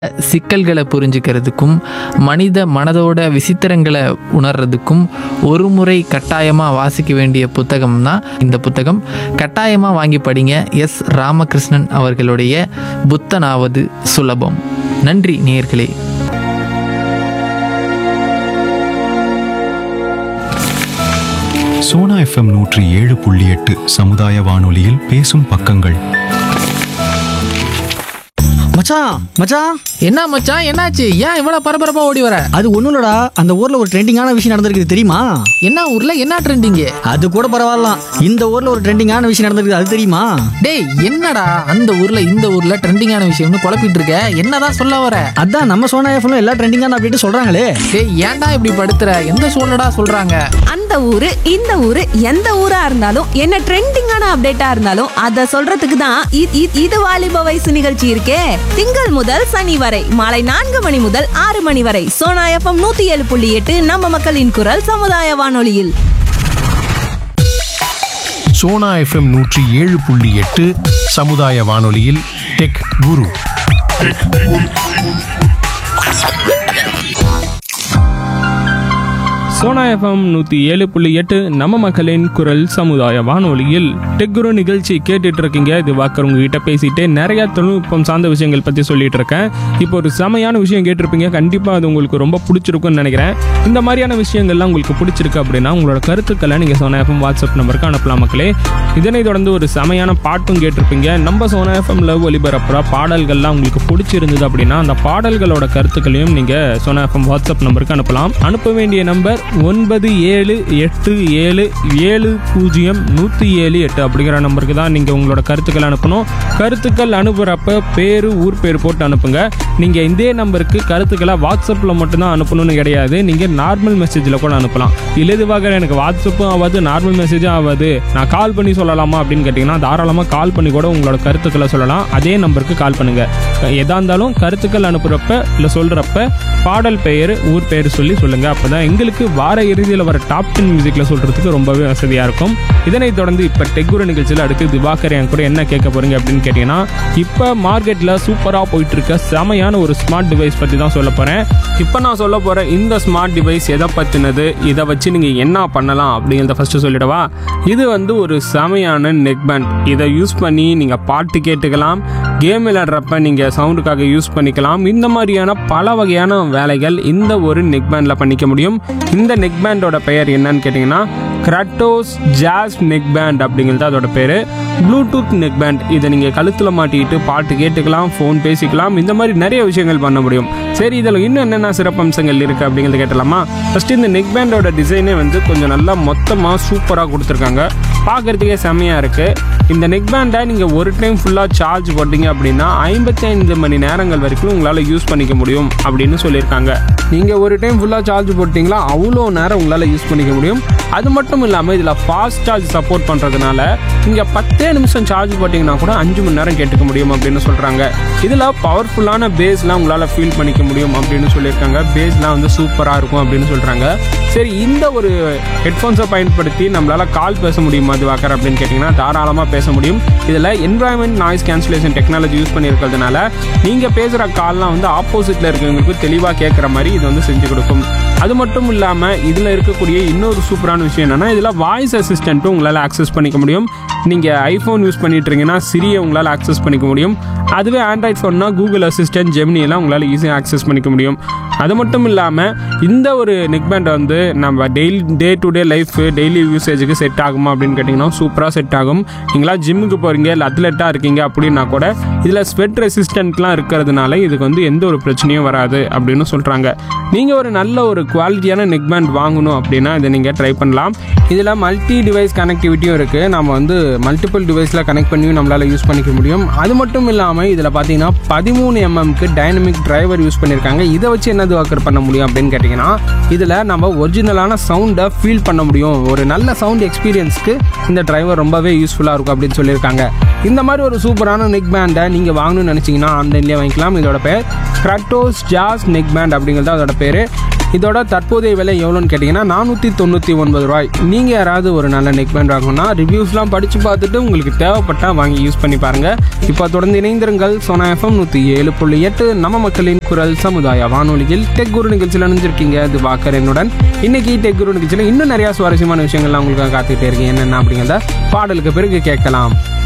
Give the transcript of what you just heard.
சிக்கல்களை புரிஞ்சுக்கிறதுக்கும் மனித மனதோட விசித்திரங்களை உணர்றதுக்கும் ஒரு முறை கட்டாயமாக வாசிக்க வேண்டிய புத்தகம் தான் இந்த புத்தகம் கட்டாயமாக வாங்கி படிங்க எஸ் ராமகிருஷ்ணன் அவர்களுடைய புத்தனாவது சுலபம் நன்றி நேயர்களே சோனா எஃப்எம் நூற்றி ஏழு புள்ளி எட்டு சமுதாய வானொலியில் பேசும் பக்கங்கள் மச்சான் மச்சான் என்ன மச்சான் என்னாச்சு ஏன் இவ்வளோ பரபரப்பாக ஓடி வர அது ஒண்ணும் இல்லடா அந்த ஊர்ல ஒரு ட்ரெண்டிங்கான விஷயம் நடந்திருக்கு தெரியுமா என்ன ஊரில் என்ன ட்ரெண்டிங்கு அது கூட பரவாயில்லாம் இந்த ஊர்ல ஒரு ட்ரெண்டிங்கான விஷயம் நடந்திருக்கு அது தெரியுமா டேய் என்னடா அந்த ஊரில் இந்த ஊரில் ட்ரெண்டிங்கான விஷயம்னு குழப்பிட்டு இருக்க என்னதான் சொல்ல வர அதான் நம்ம சோனா எஃப்எம் எல்லா ட்ரெண்டிங்கான அப்படின்ட்டு சொல்றாங்களே டேய் ஏன்டா இப்படி படுத்துற எந்த சூழ்நிடா சொல்கிறாங்க அந்த ஊரு இந்த ஊரு எந்த ஊரா இருந்தாலும் என்ன ட்ரெண்டிங்கான அப்டேட்டா இருந்தாலும் அத சொல்றதுக்கு தான் இ- இ- இது வாலிப வயசு நிகழ்ச்சி இருக்கே திங்கள் முதல் சனி வரை மாலை நான்கு மணி முதல் ஆறு மணி வரை சோனா எஃப்எம் நூத்தி ஏழு புள்ளி எட்டு நம்ம மக்களின் குரல் சமுதாய வானொலியில் சோனா எஃப்எம் நூற்றி ஏழு புள்ளி எட்டு சமுதாய வானொலியில் டெக் குரு சோனா எஃப்எம் நூற்றி ஏழு புள்ளி எட்டு நம்ம மக்களின் குரல் சமுதாய வானொலியில் டெக்குரு நிகழ்ச்சி கேட்டுட்டு இருக்கீங்க இது வாக்கர் உங்ககிட்ட பேசிட்டு நிறைய தொழில்நுட்பம் சார்ந்த விஷயங்கள் பற்றி சொல்லிட்டு இருக்கேன் இப்போ ஒரு செமையான விஷயம் கேட்டிருப்பீங்க கண்டிப்பாக அது உங்களுக்கு ரொம்ப பிடிச்சிருக்கும்னு நினைக்கிறேன் இந்த மாதிரியான விஷயங்கள்லாம் உங்களுக்கு பிடிச்சிருக்கு அப்படின்னா உங்களோட கருத்துக்களை நீங்கள் சோனா எஃப்எம் வாட்ஸ்அப் நம்பருக்கு அனுப்பலாம் மக்களே இதனை தொடர்ந்து ஒரு செமையான பாட்டும் கேட்டிருப்பீங்க நம்ம சோனா எஃப்எம்ல ஒலிபரப்புற பாடல்கள்லாம் உங்களுக்கு பிடிச்சிருந்தது அப்படின்னா அந்த பாடல்களோட கருத்துக்களையும் நீங்கள் சோனா எஃப்எம் வாட்ஸ்அப் நம்பருக்கு அனுப்பலாம் அனுப்ப வேண்டிய நம்பர் ஒன்பது ஏழு எட்டு ஏழு ஏழு பூஜ்ஜியம் நூற்றி ஏழு எட்டு அப்படிங்கிற நம்பருக்கு தான் நீங்கள் உங்களோட கருத்துக்கள் அனுப்பணும் கருத்துக்கள் அனுப்புகிறப்ப பேர் ஊர் பேர் போட்டு அனுப்புங்க நீங்கள் இதே நம்பருக்கு கருத்துக்களை வாட்ஸ்அப்பில் மட்டும்தான் அனுப்பணும்னு கிடையாது நீங்கள் நார்மல் மெசேஜில் கூட அனுப்பலாம் இலதுவாக எனக்கு வாட்ஸ்அப்பும் ஆகாது நார்மல் மெசேஜும் ஆகாது நான் கால் பண்ணி சொல்லலாமா அப்படின்னு கேட்டிங்கன்னா தாராளமாக கால் பண்ணி கூட உங்களோட கருத்துக்களை சொல்லலாம் அதே நம்பருக்கு கால் பண்ணுங்கள் எதா இருந்தாலும் கருத்துக்கள் அனுப்புகிறப்ப இல்லை சொல்கிறப்ப பாடல் பெயர் ஊர் பெயர் சொல்லி சொல்லுங்கள் அப்போ தான் எங்களுக்கு வார இறுதியில் வர டாப் டென் மியூசிக்கில் சொல்கிறதுக்கு ரொம்பவே வசதியாக இருக்கும் இதனைத் தொடர்ந்து இப்போ டெக்குர நிகழ்ச்சியில் அடுத்து திவாகர் என் கூட என்ன கேட்க போகிறீங்க அப்படின்னு கேட்டிங்கன்னா இப்போ மார்க்கெட்டில் சூப்பராக போயிட்டு இருக்க செமையான ஒரு ஸ்மார்ட் டிவைஸ் பற்றி தான் சொல்ல போகிறேன் இப்போ நான் சொல்ல போகிற இந்த ஸ்மார்ட் டிவைஸ் எதை பற்றினது இதை வச்சு நீங்கள் என்ன பண்ணலாம் அப்படிங்கிறத ஃபஸ்ட்டு சொல்லிடவா இது வந்து ஒரு செமையான நெக் பேண்ட் இதை யூஸ் பண்ணி நீங்கள் பாட்டு கேட்டுக்கலாம் கேம் விளையாடுறப்ப நீங்கள் சவுண்டுக்காக யூஸ் பண்ணிக்கலாம் இந்த மாதிரியான பல வகையான வேலைகள் இந்த ஒரு நெக் பேண்டில் பண்ணிக்க முடியும் இந்த நெக் பேண்டோட பெயர் என்னன்னு கேட்டிங்கன்னா கிராட்டோஸ் ஜாஸ் நெக் பேண்ட் அப்படிங்கிறது அதோட பேர் ப்ளூடூத் நெக் பேண்ட் இதை நீங்கள் கழுத்தில் மாட்டிக்கிட்டு பாட்டு கேட்டுக்கலாம் ஃபோன் பேசிக்கலாம் இந்த மாதிரி நிறைய விஷயங்கள் பண்ண முடியும் சரி இதில் இன்னும் என்னென்ன சிறப்பம்சங்கள் இருக்குது அப்படிங்கிறத கேட்டலாமா ஃபஸ்ட்டு இந்த நெக் பேண்டோட டிசைனே வந்து கொஞ்சம் நல்லா மொத்தமாக சூப்பராக கொடுத்துருக்காங்க பார்க்குறதுக்கே செம்மையாக இருக்குது இந்த நெக் பேண்டை நீங்கள் ஒரு டைம் ஃபுல்லாக சார்ஜ் போட்டீங்க அப்படின்னா ஐம்பத்தி ஐந்து மணி நேரங்கள் வரைக்கும் உங்களால் யூஸ் பண்ணிக்க முடியும் அப்படின்னு சொல்லியிருக்காங்க நீங்கள் ஒரு டைம் ஃபுல்லாக சார்ஜ் போட்டிங்களா அவ்வளோ நேரம் உங்களால் யூஸ் பண்ணிக்க முடியும் அது மட்டும் இல்லாமல் இதில் ஃபாஸ்ட் சார்ஜ் சப்போர்ட் பண்ணுறதுனால நீங்கள் பத்தே நிமிஷம் சார்ஜ் போட்டிங்கன்னா கூட அஞ்சு மணி நேரம் கேட்டுக்க முடியும் அப்படின்னு சொல்கிறாங்க இதில் பவர்ஃபுல்லான பேஸ்லாம் உங்களால் ஃபீல் பண்ணிக்க முடியும் அப்படின்னு சொல்லியிருக்காங்க பேஸ்லாம் வந்து சூப்பராக இருக்கும் அப்படின்னு சொல்கிறாங்க சரி இந்த ஒரு ஹெட்ஃபோன்ஸை பயன்படுத்தி நம்மளால் கால் பேச முடியுமா அது வாக்கர் அப்படின்னு கேட்டிங்கன்னா தாராளமாக பேச முடியும் இதில் environment noise cancellation technology use பண்ணியிருக்கிறதுனால நீங்கள் பேசுகிற கால்லாம் வந்து ஆப்போசிட்டில் இருக்கிறவங்களுக்கு தெளிவாக கேட்குற மாதிரி இது வந்து செஞ்சு கொடுக்கும் அது மட்டும் இல்லாமல் இதில் இருக்கக்கூடிய இன்னொரு சூப்பரான விஷயம் என்னென்னா இதில் வாய்ஸ் அசிஸ்டண்ட்டும் உங்களால் ஆக்சஸ் பண்ணிக்க முடியும் நீங்கள் ஐஃபோன் யூஸ் பண்ணிட்டு இருக்கீங்கன்னா சிரியை உங்களால் ஆக்சஸ் பண்ணிக்க முடியும் அதுவே ஆண்ட்ராய்ட் ஃபோன்னா கூகுள் அசிஸ்டன்ட் ஜெமினி எல்லாம் உங்களால் ஈஸியாக ஆக்சஸ் பண்ணிக்க முடியும் அது மட்டும் இல்லாமல் இந்த ஒரு நெக் பேண்டை வந்து நம்ம daily day to day life daily யூசேஜுக்கு செட் ஆகுமா அப்படின்னு கேட்டிங்கன்னா சூப்பராக செட் ஆகும் நீங்களா ஜிம்முக்கு போகிறீங்க இல்லை அத்லெட்டாக இருக்கீங்க அப்படின்னா கூட இதில் ஸ்வெட் ரெசிஸ்டன்ட்லாம் இருக்கிறதுனால இதுக்கு வந்து எந்த ஒரு பிரச்சனையும் வராது அப்படின்னு சொல்கிறாங்க நீங்கள் ஒரு நல்ல ஒரு குவாலிட்டியான நெக் பேண்ட் வாங்கணும் அப்படின்னா இதை நீங்கள் ட்ரை பண்ணலாம் இதில் மல்டி டிவைஸ் கனெக்டிவிட்டியும் இருக்குது நம்ம வந்து மல்டிபிள் டிவைஸில் கனெக்ட் பண்ணியும் நம்மளால் யூஸ் பண்ணிக்க முடியும் அது மட்டும் இல்லாமல் இதில் பார்த்தீங்கன்னா பதிமூணு எம்எம்க்கு டைனமிக் டிரைவர் யூஸ் பண்ணியிருக்காங்க இதை வச்சு என்னது ஒர்க்கர் பண்ண முடியும் அப்படின்னு கேட்டிங்கன்னா இதில் நம்ம ஒரிஜினலான சவுண்டை ஃபீல் பண்ண முடியும் ஒரு நல்ல சவுண்ட் எக்ஸ்பீரியன்ஸ்க்கு இந்த டிரைவர் ரொம்பவே யூஸ்ஃபுல்லாக இருக்கும் அப்படின்னு சொல்லியிருக்காங்க இந்த மாதிரி ஒரு சூப்பரான நெக் பேண்டை நீங்கள் வாங்கணும்னு நினச்சிங்கன்னா ஆன்லைன்லேயே வாங்கிக்கலாம் இதோட பேர் கிராட்டோஸ் ஜாஸ் நெக் பேண்ட் அப்படிங்கிறது அதோட பேர் இதோட தற்போதைய விலை எவ்வளோன்னு கேட்டிங்கன்னா நானூற்றி தொண்ணூற்றி ஒன்பது ரூபாய் நீங்கள் யாராவது ஒரு நல்ல நெக் பேண்ட் வாங்கணும்னா ரிவ்யூஸ்லாம் படித்து பார்த்துட்டு உங்களுக்கு தேவைப்பட்டால் வாங்கி யூஸ் பண்ணி பாருங்கள் இப்போ தொடர்ந்து இணைந்திருங்கள் சோனா எஃப்எம் நூற்றி ஏழு புள்ளி எட்டு நம்ம மக்களின் குரல் சமுதாய வானொலியில் டெக் குரு நிகழ்ச்சியில் அணிஞ்சிருக்கீங்க இது வாக்கர் என்னுடன் இன்னைக்கு டெக் குரு நிகழ்ச்சியில் இன்னும் நிறையா சுவாரஸ்யமான விஷயங்கள்லாம் உங்களுக்காக காத்துக்கிட்டே இருக்கீங்க என்னென்ன அப்படிங்கிறத பாடலுக்கு பிறகு கேட்கலாம்